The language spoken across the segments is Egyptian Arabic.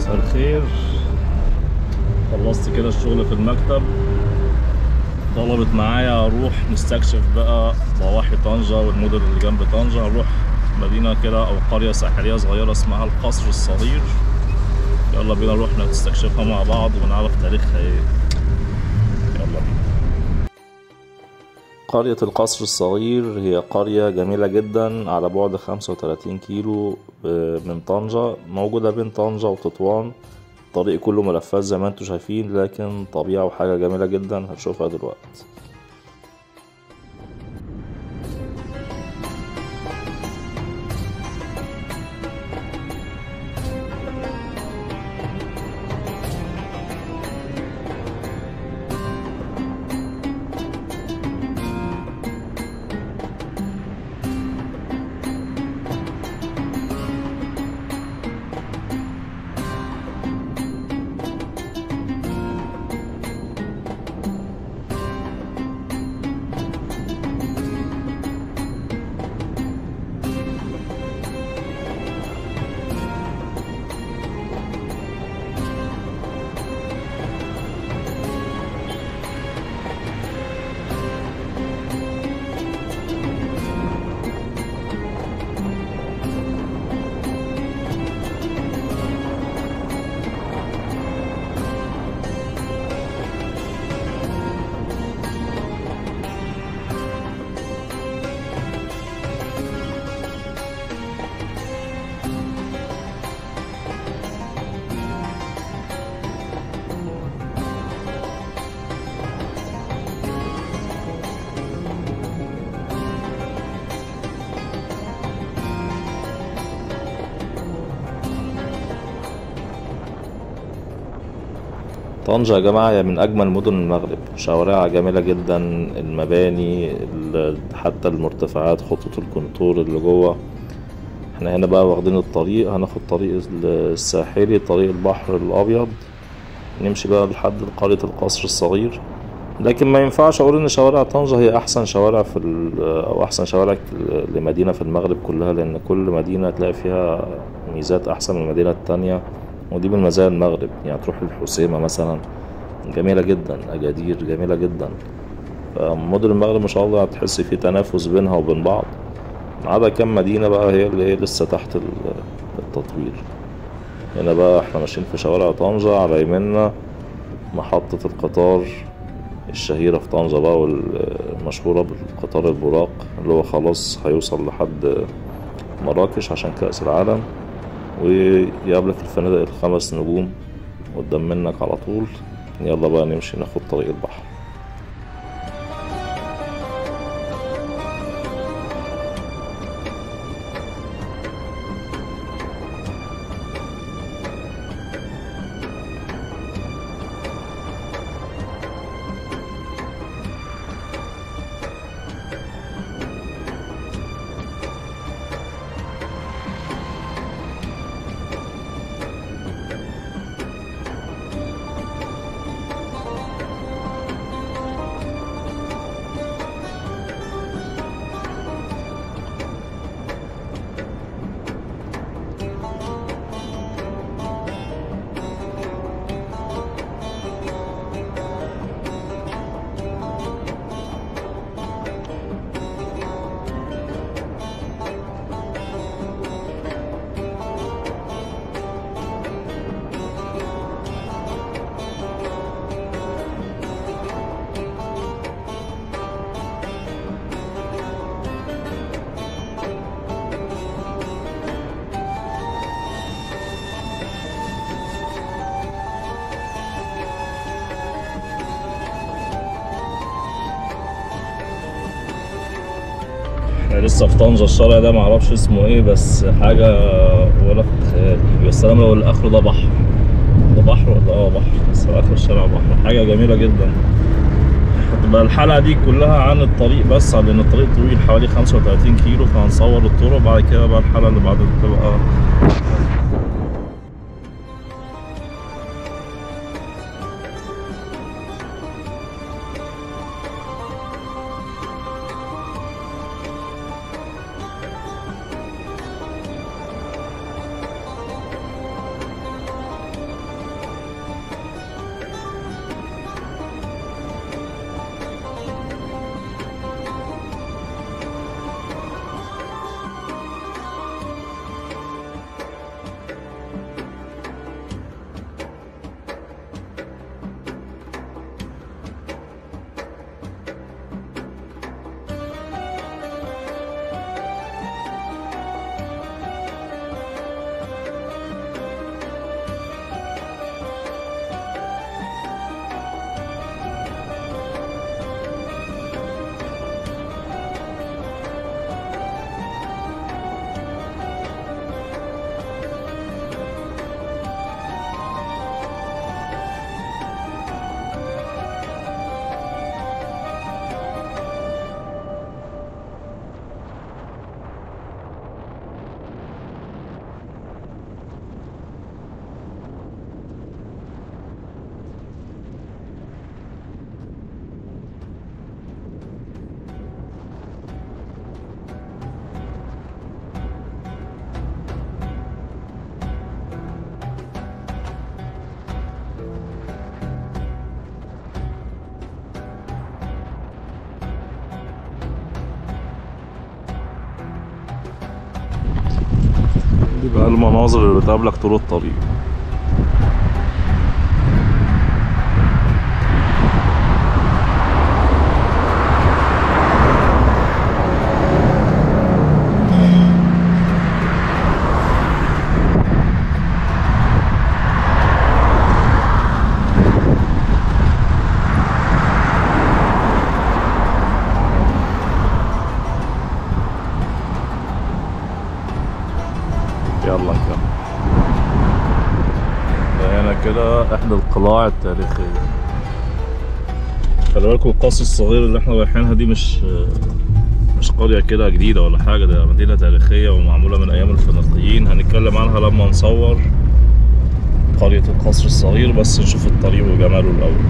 مساء الخير خلصت كده الشغل في المكتب طلبت معايا اروح نستكشف بقى ضواحي طنجة والمدن اللي جنب طنجة هنروح مدينة كده او قرية ساحلية صغيرة اسمها القصر الصغير يلا بينا نروح نستكشفها مع بعض ونعرف تاريخها ايه يلا بينا قرية القصر الصغير هي قرية جميلة جدا على بعد 35 كيلو من طنجة موجودة بين طنجة وتطوان الطريق كله ملفات زي ما انتم شايفين لكن طبيعة وحاجة جميلة جدا هتشوفها دلوقتي طنجة يا جماعة هي من أجمل مدن المغرب شوارعها جميلة جدا المباني ال- حتى المرتفعات خطوط الكونتور اللي جوه احنا هنا بقى واخدين الطريق هناخد طريق ال- الساحلي طريق البحر الأبيض نمشي بقى لحد قرية القصر الصغير لكن ما ينفعش أقول إن شوارع طنجة هي أحسن شوارع في ال- أو أحسن شوارع لمدينة في المغرب كلها لأن كل مدينة تلاقي فيها ميزات أحسن من المدينة التانية ودي من مزايا المغرب يعني تروح الحسيمة مثلا جميلة جدا أجادير جميلة جدا فمدن المغرب ما شاء الله هتحس في تنافس بينها وبين بعض ما عدا كام مدينة بقى هي اللي هي لسه تحت ال- التطوير هنا بقى احنا ماشيين في شوارع طنجة على يمنا محطة القطار الشهيرة في طنجة بقى والمشهورة بالقطار البراق اللي هو خلاص هيوصل لحد مراكش عشان كأس العالم ويقابلك الفنادق الخمس نجوم قدام منك على طول يلا بقى نمشي ناخد طريق البحر احنا لسه في طنجة الشارع ده معرفش اسمه ايه بس حاجة ولا في الخيال يا سلام لو الاخر ده بحر ده بحر ولا اه بحر بس في اخر الشارع بحر حاجة جميلة جدا هتبقى الحلقة دي كلها عن الطريق بس لأن الطريق طويل حوالي 35 كيلو فهنصور الطرق بعد كده بقى الحلقة اللي بعد تبقى دي بقى المناظر اللي بتقابلك طول الطريق يلا نكمل هنا كده احدى القلاع التاريخية خلي بالكم القصر الصغير اللي احنا رايحينها دي مش مش قرية كده جديدة ولا حاجة ده مدينة تاريخية ومعمولة من أيام الفينيقيين هنتكلم عنها لما نصور قرية القصر الصغير بس نشوف الطريق وجماله الأول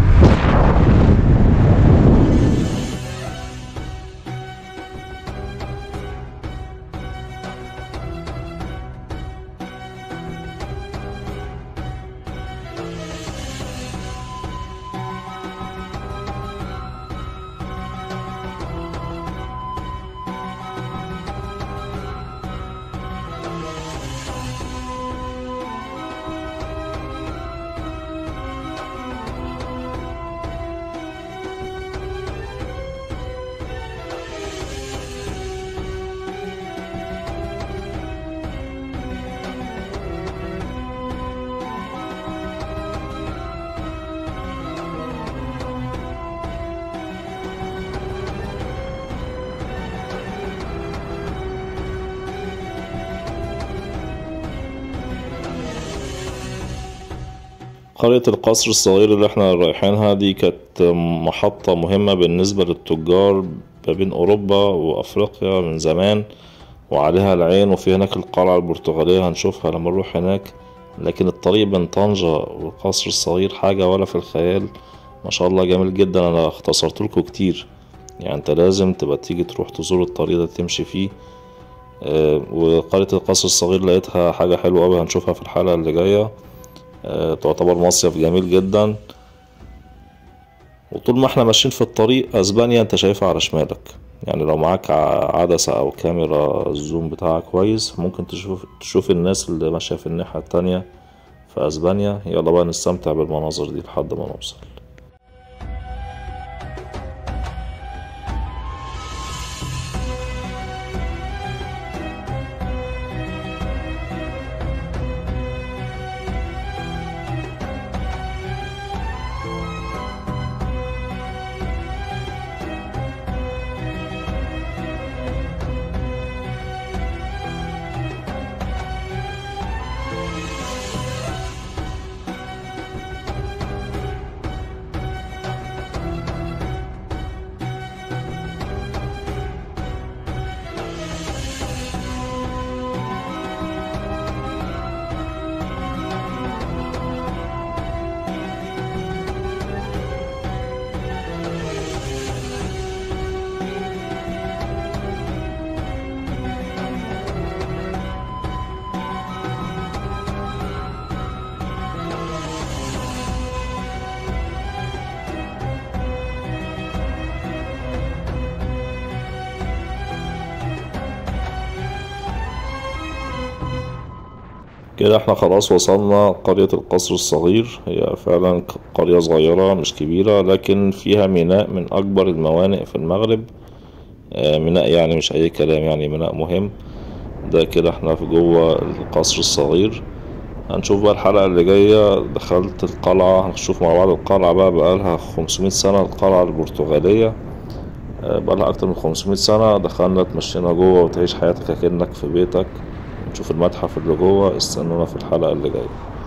قرية القصر الصغير اللي احنا رايحينها دي كانت محطة مهمة بالنسبة للتجار ما بين أوروبا وأفريقيا من زمان وعليها العين وفي هناك القلعة البرتغالية هنشوفها لما نروح هناك لكن الطريق بين طنجة والقصر الصغير حاجة ولا في الخيال ما شاء الله جميل جدا أنا اختصرت لكم كتير يعني انت لازم تبقى تيجي تروح تزور الطريق ده تمشي فيه آه، وقرية القصر الصغير لقيتها حاجة حلوة أوي هنشوفها في الحلقة اللي جاية آه، تعتبر مصيف جميل جدا وطول ما احنا ماشيين في الطريق اسبانيا انت شايفها على شمالك يعني لو معاك ع- عدسة او كاميرا الزوم بتاعها كويس ممكن تشوف تشوف الناس اللي ماشية في الناحية التانية في اسبانيا يلا بقى نستمتع بالمناظر دي لحد ما نوصل كده احنا خلاص وصلنا قرية القصر الصغير هي فعلا ق- قرية صغيرة مش كبيرة لكن فيها ميناء من أكبر الموانئ في المغرب آه، ميناء يعني مش أي كلام يعني ميناء مهم ده كده احنا في جوه القصر الصغير هنشوف بقى الحلقة اللي جاية دخلت القلعة هنشوف مع بعض القلعة بقى بقالها 500 سنة القلعة البرتغالية آه، بقالها أكتر من 500 سنة دخلنا اتمشينا جوه وتعيش حياتك أكنك في بيتك نشوف المتحف اللي جوه استنونا في الحلقة اللي جاية